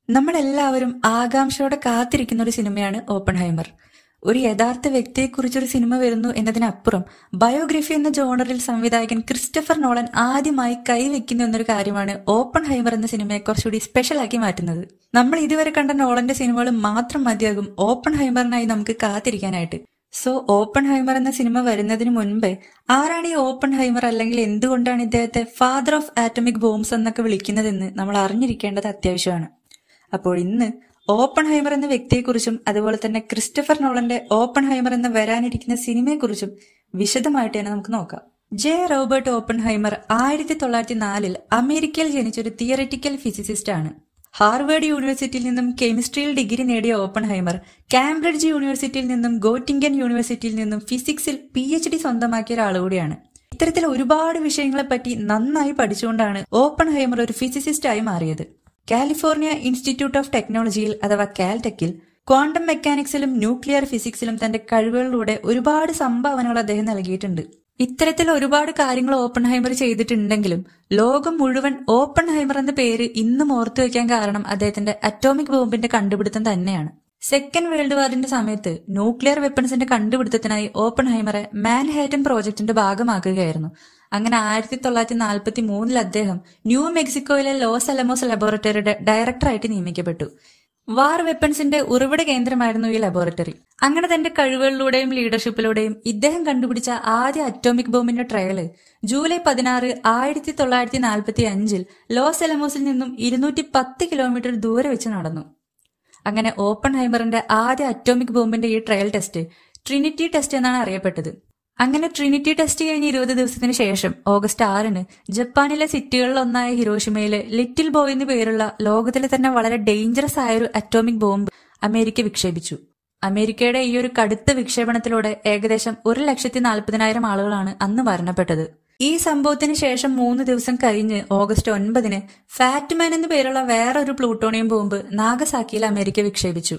നമ്മളെല്ലാവരും ആകാംക്ഷയോടെ കാത്തിരിക്കുന്ന ഒരു സിനിമയാണ് ഓപ്പൺ ഹൈമർ ഒരു യഥാർത്ഥ വ്യക്തിയെക്കുറിച്ചൊരു സിനിമ വരുന്നു എന്നതിനപ്പുറം ബയോഗ്രഫി എന്ന ജോണറിൽ സംവിധായകൻ ക്രിസ്റ്റഫർ നോളൻ ആദ്യമായി കൈവെക്കുന്നു എന്നൊരു കാര്യമാണ് ഓപ്പൺ ഹൈമർ എന്ന സിനിമയെ കുറച്ചുകൂടി സ്പെഷ്യലാക്കി മാറ്റുന്നത് നമ്മൾ ഇതുവരെ കണ്ട നോളന്റെ സിനിമകൾ മാത്രം മതിയാകും ഓപ്പൺ ഹൈമറിനായി നമുക്ക് കാത്തിരിക്കാനായിട്ട് സോ ഓപ്പൺ ഹൈമർ എന്ന സിനിമ വരുന്നതിന് മുൻപേ ആരാണ് ഈ ഓപ്പൺ ഹൈമർ അല്ലെങ്കിൽ എന്തുകൊണ്ടാണ് ഇദ്ദേഹത്തെ ഫാദർ ഓഫ് ആറ്റമിക് ബോംബ്സ് എന്നൊക്കെ വിളിക്കുന്നതെന്ന് നമ്മൾ അറിഞ്ഞിരിക്കേണ്ടത് അത്യാവശ്യമാണ് അപ്പോൾ ഇന്ന് ഓപ്പൺ ഹൈമർ എന്ന വ്യക്തിയെക്കുറിച്ചും അതുപോലെ തന്നെ ക്രിസ്റ്റഫർ നോളന്റെ ഓപ്പൺ ഹൈമർ എന്ന വരാനിരിക്കുന്ന സിനിമയെക്കുറിച്ചും വിശദമായിട്ട് തന്നെ നമുക്ക് നോക്കാം ജെ റോബർട്ട് ഓപ്പൺ ഹൈമർ ആയിരത്തി തൊള്ളായിരത്തി നാലിൽ അമേരിക്കയിൽ ജനിച്ച ഒരു തിയററ്റിക്കൽ ഫിസിസിസ്റ്റ് ആണ് ഹാർവേഡ് യൂണിവേഴ്സിറ്റിയിൽ നിന്നും കെമിസ്ട്രിയിൽ ഡിഗ്രി നേടിയ ഓപ്പൺ ഹൈമർ കാംബ്രിഡ്ജ് യൂണിവേഴ്സിറ്റിയിൽ നിന്നും ഗോറ്റിംഗൻ യൂണിവേഴ്സിറ്റിയിൽ നിന്നും ഫിസിക്സിൽ പി എച്ച് ഡി സ്വന്തമാക്കിയ ഒരാൾ കൂടിയാണ് ഇത്തരത്തിൽ ഒരുപാട് വിഷയങ്ങളെപ്പറ്റി നന്നായി പഠിച്ചുകൊണ്ടാണ് ഓപ്പൺ ഹൈമർ ഒരു ഫിസിസിസ്റ്റായി മാറിയത് കാലിഫോർണിയ ഇൻസ്റ്റിറ്റ്യൂട്ട് ഓഫ് ടെക്നോളജിയിൽ അഥവാ കാൽടെക്കിൽ ക്വാണ്ടം മെക്കാനിക്സിലും ന്യൂക്ലിയർ ഫിസിക്സിലും തന്റെ കഴിവുകളിലൂടെ ഒരുപാട് സംഭാവനകൾ അദ്ദേഹം നൽകിയിട്ടുണ്ട് ഇത്തരത്തിൽ ഒരുപാട് കാര്യങ്ങൾ ഓപ്പൺ ഹൈമർ ചെയ്തിട്ടുണ്ടെങ്കിലും ലോകം മുഴുവൻ ഓപ്പൺ ഹൈമർ എന്ന പേര് ഇന്നും ഓർത്തു വെക്കാൻ കാരണം അദ്ദേഹത്തിന്റെ അറ്റോമിക് ബോംബിന്റെ കണ്ടുപിടുത്തം തന്നെയാണ് സെക്കൻഡ് വേൾഡ് വാറിന്റെ സമയത്ത് ന്യൂക്ലിയർ വെപ്പൺസിന്റെ കണ്ടുപിടുത്തത്തിനായി ഓപ്പൺ ഹൈമറെ മാൻഹാറ്റൻ പ്രോജക്ടിന്റെ ഭാഗമാക്കുകയായിരുന്നു അങ്ങനെ ആയിരത്തി തൊള്ളായിരത്തി നാൽപ്പത്തി മൂന്നിൽ അദ്ദേഹം ന്യൂ മെക്സിക്കോയിലെ ലോസ് അലമോസ് ലബോറട്ടറിയുടെ ഡയറക്ടറായിട്ട് നിയമിക്കപ്പെട്ടു വാർ വെപ്പൺസിന്റെ ഉറവിട കേന്ദ്രമായിരുന്നു ഈ ലബോറട്ടറി അങ്ങനെ തന്റെ കഴിവുകളിലൂടെയും ലീഡർഷിപ്പിലൂടെയും ഇദ്ദേഹം കണ്ടുപിടിച്ച ആദ്യ അറ്റോമിക് ബോംബിന്റെ ട്രയല് ജൂലൈ പതിനാറ് ആയിരത്തി തൊള്ളായിരത്തി നാൽപ്പത്തി അഞ്ചിൽ ലോസ് എലമോസിൽ നിന്നും ഇരുന്നൂറ്റി പത്ത് കിലോമീറ്റർ ദൂരെ വെച്ച് നടന്നു അങ്ങനെ ഓപ്പൺ ഹൈമറിന്റെ ആദ്യ അറ്റോമിക് ബോംബിന്റെ ഈ ട്രയൽ ടെസ്റ്റ് ട്രിനിറ്റി ടെസ്റ്റ് എന്നാണ് അറിയപ്പെട്ടത് അങ്ങനെ ട്രിനിറ്റി ടെസ്റ്റ് കഴിഞ്ഞ് ഇരുപത് ദിവസത്തിന് ശേഷം ഓഗസ്റ്റ് ആറിന് ജപ്പാനിലെ സിറ്റികളിലൊന്നായ ഹിരോഷിമയിലെ ലിറ്റിൽ ബോയ് എന്ന് പേരുള്ള ലോകത്തിലെ തന്നെ വളരെ ഡേഞ്ചറസ് ആയ ഒരു അറ്റോമിക് ബോംബ് അമേരിക്ക വിക്ഷേപിച്ചു അമേരിക്കയുടെ ഈ ഒരു കടുത്ത വിക്ഷേപണത്തിലൂടെ ഏകദേശം ഒരു ലക്ഷത്തി നാൽപ്പതിനായിരം ആളുകളാണ് അന്ന് മരണപ്പെട്ടത് ഈ സംഭവത്തിന് ശേഷം മൂന്ന് ദിവസം കഴിഞ്ഞ് ഓഗസ്റ്റ് ഒൻപതിന് ഫാറ്റ്മാൻ എന്നു പേരുള്ള വേറൊരു പ്ലൂട്ടോണിയം ബോംബ് നാഗസാക്കിയിൽ അമേരിക്ക വിക്ഷേപിച്ചു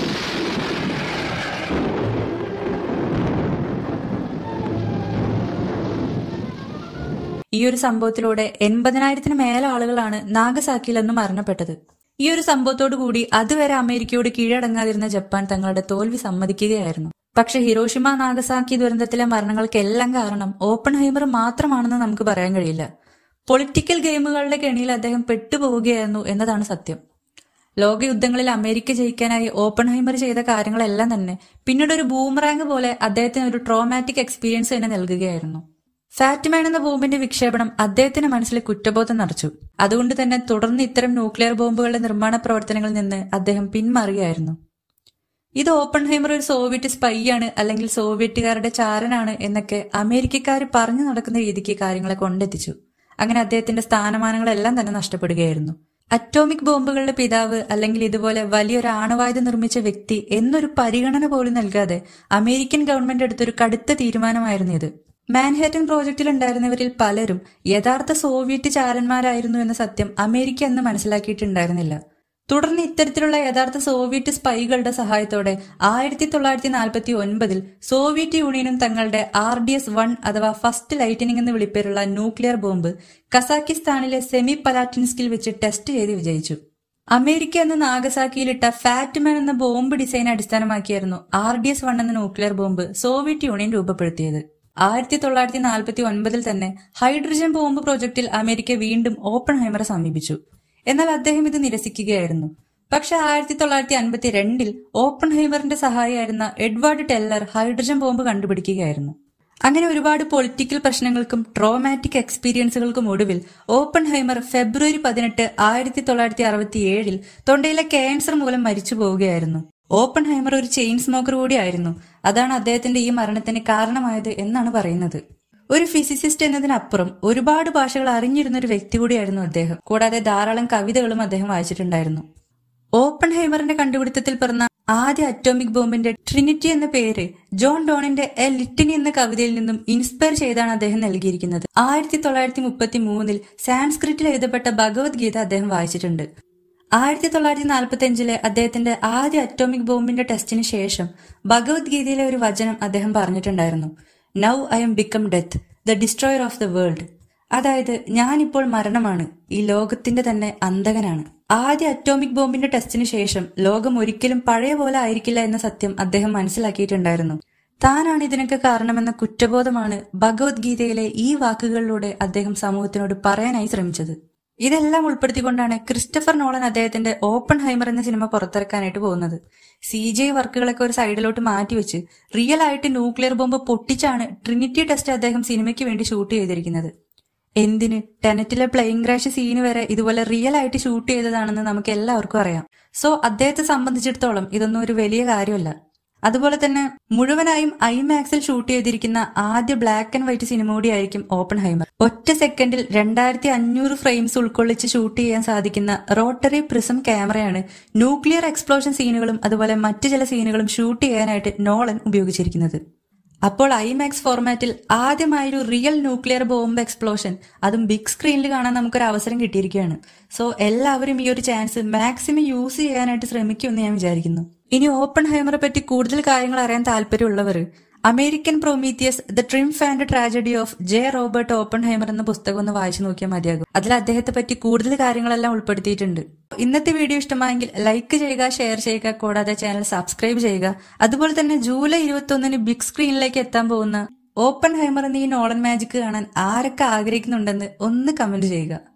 ഈ ഒരു സംഭവത്തിലൂടെ എൺപതിനായിരത്തിന് മേലെ ആളുകളാണ് നാഗസാക്കിയിൽ നിന്ന് മരണപ്പെട്ടത് ഈ ഒരു സംഭവത്തോടു കൂടി അതുവരെ അമേരിക്കയോട് കീഴടങ്ങാതിരുന്ന ജപ്പാൻ തങ്ങളുടെ തോൽവി സമ്മതിക്കുകയായിരുന്നു പക്ഷെ ഹിരോഷിമ നാഗസാക്കി ദുരന്തത്തിലെ മരണങ്ങൾക്കെല്ലാം കാരണം ഓപ്പൺ ഹൈമർ മാത്രമാണെന്ന് നമുക്ക് പറയാൻ കഴിയില്ല പൊളിറ്റിക്കൽ ഗെയിമുകളുടെ കെണിയിൽ അദ്ദേഹം പെട്ടുപോവുകയായിരുന്നു എന്നതാണ് സത്യം ലോകയുദ്ധങ്ങളിൽ അമേരിക്ക ജയിക്കാനായി ഓപ്പൺ ഹൈമർ ചെയ്ത കാര്യങ്ങളെല്ലാം തന്നെ പിന്നീട് ഒരു ബൂമറാങ് പോലെ അദ്ദേഹത്തിന് ഒരു ട്രോമാറ്റിക് എക്സ്പീരിയൻസ് തന്നെ നൽകുകയായിരുന്നു ഫാറ്റ്മാൻ എന്ന ബോംബിന്റെ വിക്ഷേപണം അദ്ദേഹത്തിന്റെ മനസ്സിൽ കുറ്റബോധം നിറച്ചു അതുകൊണ്ട് തന്നെ തുടർന്ന് ഇത്തരം ന്യൂക്ലിയർ ബോംബുകളുടെ നിർമ്മാണ പ്രവർത്തനങ്ങളിൽ നിന്ന് അദ്ദേഹം പിന്മാറുകയായിരുന്നു ഇത് ഓപ്പൺ ഹൈമർ ഒരു സോവിയറ്റ് സ്പൈ ആണ് അല്ലെങ്കിൽ സോവിയറ്റുകാരുടെ ചാരനാണ് എന്നൊക്കെ അമേരിക്കക്കാർ പറഞ്ഞു നടക്കുന്ന രീതിക്ക് കാര്യങ്ങളെ കൊണ്ടെത്തിച്ചു അങ്ങനെ അദ്ദേഹത്തിന്റെ സ്ഥാനമാനങ്ങളെല്ലാം തന്നെ നഷ്ടപ്പെടുകയായിരുന്നു അറ്റോമിക് ബോംബുകളുടെ പിതാവ് അല്ലെങ്കിൽ ഇതുപോലെ വലിയൊരു ആണവായുധം നിർമ്മിച്ച വ്യക്തി എന്നൊരു പരിഗണന പോലും നൽകാതെ അമേരിക്കൻ ഗവൺമെന്റ് എടുത്തൊരു കടുത്ത തീരുമാനമായിരുന്നു ഇത് മാൻഹാറ്റൻ പ്രോജക്റ്റിൽ ഉണ്ടായിരുന്നവരിൽ പലരും യഥാർത്ഥ സോവിയറ്റ് ചാരന്മാരായിരുന്നു എന്ന സത്യം അമേരിക്ക അന്ന് മനസ്സിലാക്കിയിട്ടുണ്ടായിരുന്നില്ല തുടർന്ന് ഇത്തരത്തിലുള്ള യഥാർത്ഥ സോവിയറ്റ് സ്പൈകളുടെ സഹായത്തോടെ ആയിരത്തി തൊള്ളായിരത്തി നാൽപ്പത്തി ഒൻപതിൽ സോവിയറ്റ് യൂണിയനും തങ്ങളുടെ ആർ ഡി എസ് വൺ അഥവാ ഫസ്റ്റ് ലൈറ്റനിങ് എന്ന് വിളിപ്പേരുള്ള ന്യൂക്ലിയർ ബോംബ് കസാക്കിസ്ഥാനിലെ സെമി പലാറ്റിൻസ്കിൽ വെച്ച് ടെസ്റ്റ് ചെയ്ത് വിജയിച്ചു അമേരിക്ക എന്ന നാഗസാക്കിയിലിട്ട ഫാറ്റ്മാൻ എന്ന ബോംബ് ഡിസൈൻ അടിസ്ഥാനമാക്കിയായിരുന്നു ആർ ഡി എസ് വൺ എന്ന ന്യൂക്ലിയർ ബോംബ് സോവിയറ്റ് യൂണിയൻ രൂപപ്പെടുത്തിയത് ആയിരത്തി തൊള്ളായിരത്തി നാൽപ്പത്തി ഒൻപതിൽ തന്നെ ഹൈഡ്രജൻ ബോംബ് പ്രോജക്റ്റിൽ അമേരിക്ക വീണ്ടും ഓപ്പൺ ഹൈമറെ സമീപിച്ചു എന്നാൽ അദ്ദേഹം ഇത് നിരസിക്കുകയായിരുന്നു പക്ഷെ ആയിരത്തി തൊള്ളായിരത്തി അൻപത്തി രണ്ടിൽ ഓപ്പൺ ഹൈമറിന്റെ സഹായിയായിരുന്ന എഡ്വാർഡ് ടെല്ലർ ഹൈഡ്രജൻ ബോംബ് കണ്ടുപിടിക്കുകയായിരുന്നു അങ്ങനെ ഒരുപാട് പൊളിറ്റിക്കൽ പ്രശ്നങ്ങൾക്കും ട്രോമാറ്റിക് എക്സ്പീരിയൻസുകൾക്കും ഒടുവിൽ ഓപ്പൺ ഹൈമർ ഫെബ്രുവരി പതിനെട്ട് ആയിരത്തി തൊള്ളായിരത്തി അറുപത്തി ഏഴിൽ തൊണ്ടയിലെ ക്യാൻസർ മൂലം മരിച്ചു പോവുകയായിരുന്നു ഓപ്പൺ ഹൈമർ ഒരു ചെയിൻ സ്മോക്കർ കൂടിയായിരുന്നു അതാണ് അദ്ദേഹത്തിന്റെ ഈ മരണത്തിന് കാരണമായത് എന്നാണ് പറയുന്നത് ഒരു ഫിസിസിസ്റ്റ് എന്നതിനപ്പുറം ഒരുപാട് ഭാഷകൾ അറിഞ്ഞിരുന്ന ഒരു വ്യക്തി കൂടിയായിരുന്നു അദ്ദേഹം കൂടാതെ ധാരാളം കവിതകളും അദ്ദേഹം വായിച്ചിട്ടുണ്ടായിരുന്നു ഓപ്പൺ ഹൈമറിന്റെ കണ്ടുപിടുത്തത്തിൽ പിറന്ന ആദ്യ അറ്റോമിക് ബോംബിന്റെ ട്രിനിറ്റി എന്ന പേര് ജോൺ ഡോണിന്റെ എ ലിറ്റിനി എന്ന കവിതയിൽ നിന്നും ഇൻസ്പയർ ചെയ്താണ് അദ്ദേഹം നൽകിയിരിക്കുന്നത് ആയിരത്തി തൊള്ളായിരത്തി മുപ്പത്തി മൂന്നിൽ സാൻസ്ക്രിറ്റിൽ എഴുതപ്പെട്ട ഭഗവത്ഗീത അദ്ദേഹം വായിച്ചിട്ടുണ്ട് ആയിരത്തി തൊള്ളായിരത്തി നാൽപ്പത്തി അഞ്ചിലെ അദ്ദേഹത്തിന്റെ ആദ്യ അറ്റോമിക് ബോംബിന്റെ ടെസ്റ്റിന് ശേഷം ഭഗവത്ഗീതയിലെ ഒരു വചനം അദ്ദേഹം പറഞ്ഞിട്ടുണ്ടായിരുന്നു now I am become death the destroyer of the world അതായത് ഞാനിപ്പോൾ മരണമാണ് ഈ ലോകത്തിന്റെ തന്നെ അന്തകനാണ് ആദ്യ അറ്റോമിക് ബോംബിന്റെ ടെസ്റ്റിന് ശേഷം ലോകം ഒരിക്കലും പഴയ പോലെ ആയിരിക്കില്ല എന്ന സത്യം അദ്ദേഹം മനസ്സിലാക്കിയിട്ടുണ്ടായിരുന്നു താനാണ് ഇതിനൊക്കെ കാരണമെന്ന കുറ്റബോധമാണ് ഭഗവത്ഗീതയിലെ ഈ വാക്കുകളിലൂടെ അദ്ദേഹം സമൂഹത്തിനോട് പറയാനായി ശ്രമിച്ചത് ഇതെല്ലാം ഉൾപ്പെടുത്തിക്കൊണ്ടാണ് ക്രിസ്റ്റഫർ നോളൻ അദ്ദേഹത്തിന്റെ ഓപ്പൺ ഹൈമർ എന്ന സിനിമ പുറത്തിറക്കാനായിട്ട് പോകുന്നത് സി ജെ വർക്കുകളൊക്കെ ഒരു സൈഡിലോട്ട് മാറ്റിവെച്ച് റിയൽ ആയിട്ട് ന്യൂക്ലിയർ ബോംബ് പൊട്ടിച്ചാണ് ട്രിനിറ്റി ടെസ്റ്റ് അദ്ദേഹം സിനിമയ്ക്ക് വേണ്ടി ഷൂട്ട് ചെയ്തിരിക്കുന്നത് എന്തിന് ടെനറ്റിലെ പ്ലെയിൻ ക്രാഷ് സീന് വരെ ഇതുപോലെ റിയൽ ആയിട്ട് ഷൂട്ട് ചെയ്തതാണെന്ന് നമുക്ക് എല്ലാവർക്കും അറിയാം സോ അദ്ദേഹത്തെ സംബന്ധിച്ചിടത്തോളം ഇതൊന്നും ഒരു വലിയ കാര്യമല്ല അതുപോലെ തന്നെ മുഴുവനായും ഐമാക്സിൽ ഷൂട്ട് ചെയ്തിരിക്കുന്ന ആദ്യ ബ്ലാക്ക് ആൻഡ് വൈറ്റ് സിനിമ കൂടിയായിരിക്കും ഓപ്പൺ ഹൈമർ ഒറ്റ സെക്കൻഡിൽ രണ്ടായിരത്തി അഞ്ഞൂറ് ഫ്രെയിംസ് ഉൾക്കൊള്ളിച്ച് ഷൂട്ട് ചെയ്യാൻ സാധിക്കുന്ന റോട്ടറി പ്രിസം ക്യാമറയാണ് ന്യൂക്ലിയർ എക്സ്പ്ലോഷൻ സീനുകളും അതുപോലെ മറ്റു ചില സീനുകളും ഷൂട്ട് ചെയ്യാനായിട്ട് നോളൻ ഉപയോഗിച്ചിരിക്കുന്നത് അപ്പോൾ ഐമാക്സ് ഫോർമാറ്റിൽ ആദ്യമായൊരു റിയൽ ന്യൂക്ലിയർ ബോംബ് എക്സ്പ്ലോഷൻ അതും ബിഗ് സ്ക്രീനിൽ കാണാൻ നമുക്കൊരു അവസരം കിട്ടിയിരിക്കുകയാണ് സോ എല്ലാവരും ഈ ഒരു ചാൻസ് മാക്സിമം യൂസ് ചെയ്യാനായിട്ട് ശ്രമിക്കുമെന്ന് ഞാൻ വിചാരിക്കുന്നു ഇനി ഓപ്പൺ ഹൈമറെ പറ്റി കൂടുതൽ കാര്യങ്ങൾ അറിയാൻ താല്പര്യമുള്ളവർ American Prometheus the triumph and tragedy of J Robert Oppenheimer എന്ന പുസ്തകം ഒന്ന് വായിച്ചു നോക്കിയാൽ മതിയാകും അതിൽ അദ്ദേഹത്തെ പറ്റി കൂടുതൽ കാര്യങ്ങളെല്ലാം ഉൾപ്പെടുത്തിയിട്ടുണ്ട് ഇന്നത്തെ വീഡിയോ ഇഷ്ടമായെങ്കിൽ ലൈക്ക് ചെയ്യുക ഷെയർ ചെയ്യുക കൂടാതെ ചാനൽ സബ്സ്ക്രൈബ് ചെയ്യുക അതുപോലെ തന്നെ ജൂലൈ ഇരുപത്തി ഒന്നിന് ബിഗ് സ്ക്രീനിലേക്ക് എത്താൻ പോകുന്ന ഓപ്പൺ ഹൈമർ എന്ന ഈ നോളൻ മാജിക് കാണാൻ ആരൊക്കെ ആഗ്രഹിക്കുന്നുണ്ടെന്ന് ഒന്ന് കമന്റ് ചെയ്യുക